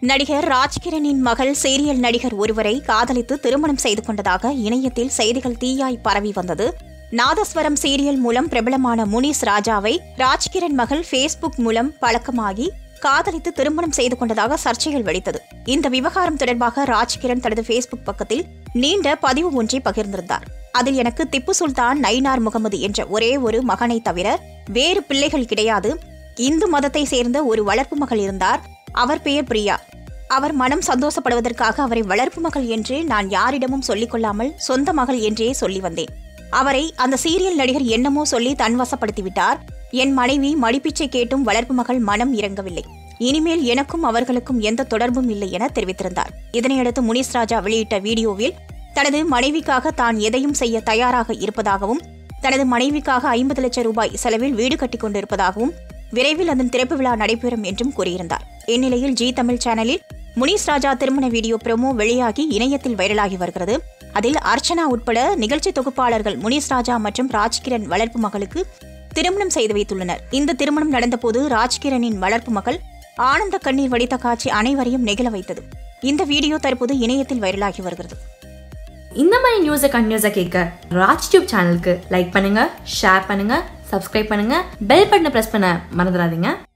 நடிகர் ராஜ்கிரனின் மகள் சீரியல் நடிகர் ஒருவரை காதலித்து திருமணம் செய்து கொண்டதாக இணையத்தில் செய்திகள் தீயாய் பரவி வந்தது நாதஸ்வரம் சீரியல் மூலம் பிரபலமான முனிஸ் ராஜாவை ராஜ்கிரண் மகள் ஃபேஸ்புக் மூலம் பழக்கமாகி காதலித்து திருமணம் செய்து கொண்டதாக சர்ச்சைகள் வெடித்தது இந்த விவகாரம் தொடர்பாக ராஜ்கிரண் தனது ஃபேஸ்புக் பக்கத்தில் நீண்ட பதிவு ஒன்றை பகிர்ந்திருந்தார் அதில் எனக்கு திப்பு சுல்தான் நயினார் முகமது என்ற ஒரே ஒரு மகனை தவிர வேறு பிள்ளைகள் கிடையாது இந்து மதத்தை சேர்ந்த ஒரு வளர்ப்பு மகள் இருந்தார் அவர் பெயர் பிரியா அவர் மனம் சந்தோஷப்படுவதற்காக அவரை வளர்ப்பு மகள் என்று நான் யாரிடமும் சொல்லிக் கொள்ளாமல் சொந்த மகள் என்றே சொல்லி வந்தேன் அவரை அந்த சீரியல் நடிகர் என்னமோ சொல்லி தன்வசப்படுத்தி விட்டார் என் மனைவி மடிப்பிச்சை கேட்டும் வளர்ப்பு மகள் மனம் இறங்கவில்லை இனிமேல் எனக்கும் அவர்களுக்கும் எந்த தொடர்பும் இல்லை என தெரிவித்திருந்தார் இதனையடுத்து முனிஸ் ராஜா வெளியிட்ட வீடியோவில் தனது மனைவிக்காக தான் எதையும் செய்ய தயாராக இருப்பதாகவும் தனது மனைவிக்காக ஐம்பது லட்சம் ரூபாய் செலவில் வீடு கட்டிக் கொண்டிருப்பதாகவும் விரைவில் அதன் திறப்பு விழா நடைபெறும் என்றும் கூறியிருந்தார் இந்நிலையில் ஜி தமிழ் சேனலில் முனிஸ் ராஜா திருமண வீடியோ ப்ரோமோ வெளியாகி இணையத்தில் வைரலாகி வருகிறது அதில் அர்ச்சனா உட்பட நிகழ்ச்சி தொகுப்பாளர்கள் முனிஸ் ராஜா மற்றும் ராஜ்கிரண் வளர்ப்பு மகளுக்கு திருமணம் செய்து வைத்துள்ளனர் இந்த திருமணம் நடந்தபோது ராஜ்கிரனின் வளர்ப்பு மகள் ஆனந்த கண்ணீர் வடித்த காட்சி அனைவரையும் நெகிழ வைத்தது இந்த வீடியோ தற்போது இணையத்தில் வைரலாகி வருகிறது இந்த மாதிரி நியூஸை கண்டினியூஸாக கேட்க ராஜ் டியூப் சேனலுக்கு லைக் பண்ணுங்க ஷேர் பண்ணுங்க சப்ஸ்கிரைப் பண்ணுங்க பெல் பட்டனை ப்ரெஸ் பண்ண மறந்துடாதீங்க